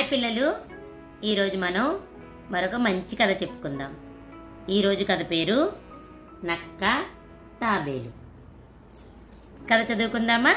hi పిల్లలు ఈరోజు మనం మరొక మంచి కథ చెప్పుకుందాం ఈరోజు కథ పేరు నక్క తాబేలు కథ చదువుకుందామా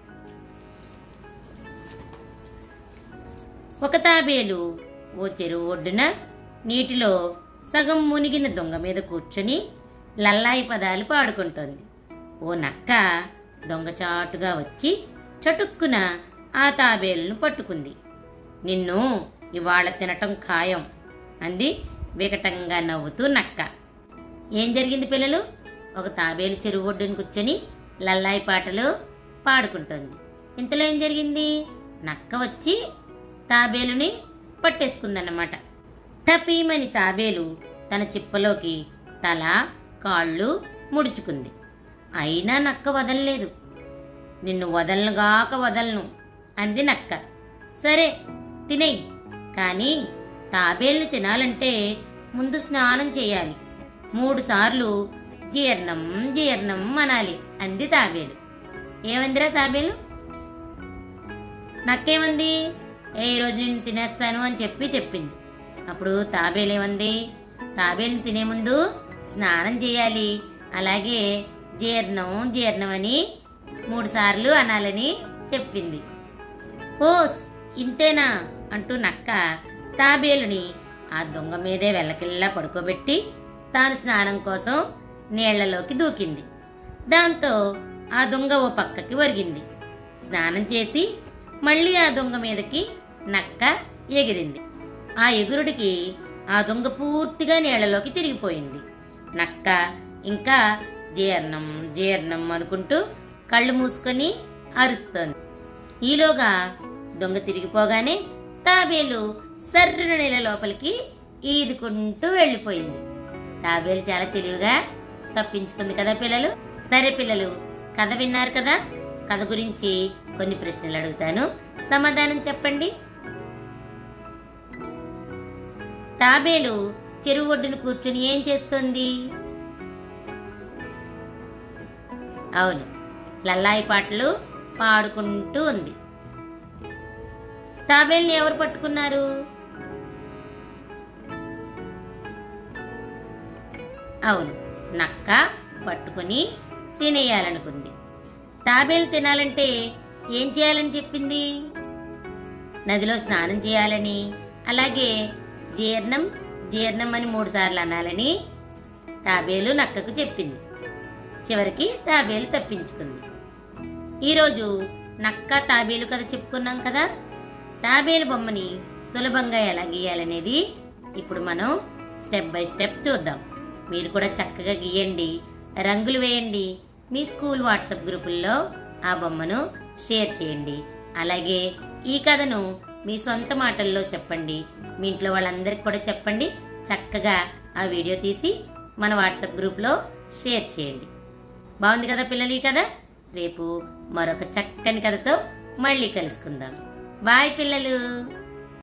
ఒక తాబేలు ఓ చెరువు ఒడ్డున నీటిలో సగం మునిగిన దొంగ మీద కూర్చొని లల్లాయి పదాలు పాడుకుంటోంది ఓ నక్క దొంగచాటుగా వచ్చి చటుక్కున ఆ తాబేలును పట్టుకుంది నిన్ను ఇవాళ తినటం ఖాయం అంది వికటంగా నవ్వుతూ నక్క ఏం జరిగింది పిల్లలు ఒక తాబేలు చెరువు ఒడ్డున కూర్చొని లల్లాయి పాటలు పాడుకుంటోంది ఇంతలో ఏం జరిగింది నక్క వచ్చి తాబేలుని పట్టేసుకుందన్నమాట టపీమని తాబేలు తన చిప్పలోకి తల కాళ్ళు ముడుచుకుంది అయినా నక్క వదలలేదు నిన్ను వదలనుగాక వదలను అంది నక్క సరే తినేయి కానీ తాబేల్ని తినాలంటే ముందు స్నానం చేయాలి మూడు సార్లు జీర్ణం జీర్ణం అనాలి అంది తాబేలు ఏమందిరా తాబేలు నక్కేమంది ఏ ఈ రోజు నేను తినేస్తాను అని చెప్పి చెప్పింది అప్పుడు తాబేలు ఏమంది తాబేలు తినే ముందు స్నానం చేయాలి అలాగే జీర్ణం జీర్ణం అని మూడు సార్లు అనాలని చెప్పింది ఓస్ ఇంతేనా అంటూ నక్క తాబేలుని ఆ దొంగ మీదే వెళ్ళకిల్లా పడుకోబెట్టి తాను స్నానం కోసం నీళ్లలోకి దూకింది దాంతో ఆ దొంగ ఓ పక్కకి ఒరిగింది స్నానం చేసి మళ్ళీ ఆ దొంగ మీదకి నక్క ఎగిరింది ఆ ఎగురుడికి ఆ దొంగ పూర్తిగా నీళ్లలోకి తిరిగిపోయింది నక్క ఇంకా జీర్ణం జీర్ణం అనుకుంటూ కళ్ళు మూసుకొని అరుస్తోంది ఈలోగా దొంగ తిరిగిపోగానే తాబేలు సర్రున నీళ్ళ లోపలికి ఈదుకుంటూ వెళ్ళిపోయింది తాబేలు చాలా తెలివిగా తప్పించుకుంది కదా పిల్లలు సరే పిల్లలు కథ విన్నారు కదా కథ గురించి కొన్ని ప్రశ్నలు అడుగుతాను సమాధానం చెప్పండి తాబేలు చెరువు ఒడ్డున కూర్చుని ఏం చేస్తుంది అవును లల్లాయి పాటలు పాడుకుంటూ ఉంది తాబేల్ని ఎవరు పట్టుకున్నారు అవును నక్క పట్టుకుని తినేయాలనుకుంది తాబేలు తినాలంటే ఏం చేయాలని చెప్పింది నదిలో స్నానం చేయాలని అలాగే జీర్ణం జీర్ణం అని మూడు సార్లు అనాలని తాబేలు నక్కకు చెప్పింది చివరికి తాబేలు తప్పించుకుంది ఈరోజు నక్క తాబేలు కథ చెప్పుకున్నాం కదా తాబేలు బొమ్మని సులభంగా ఎలా గీయాలనేది ఇప్పుడు మనం స్టెప్ బై స్టెప్ చూద్దాం మీరు కూడా చక్కగా గీయండి రంగులు వేయండి మీ స్కూల్ వాట్సాప్ గ్రూపుల్లో ఆ బొమ్మను షేర్ చేయండి అలాగే ఈ కథను మీ సొంత మాటల్లో చెప్పండి మీ ఇంట్లో వాళ్ళందరికీ కూడా చెప్పండి చక్కగా ఆ వీడియో తీసి మన వాట్సాప్ గ్రూప్లో షేర్ చేయండి బాగుంది కదా పిల్లలు ఈ కథ రేపు మరొక చక్కని కథతో మళ్ళీ కలుసుకుందాం బాయ్ పిల్లలు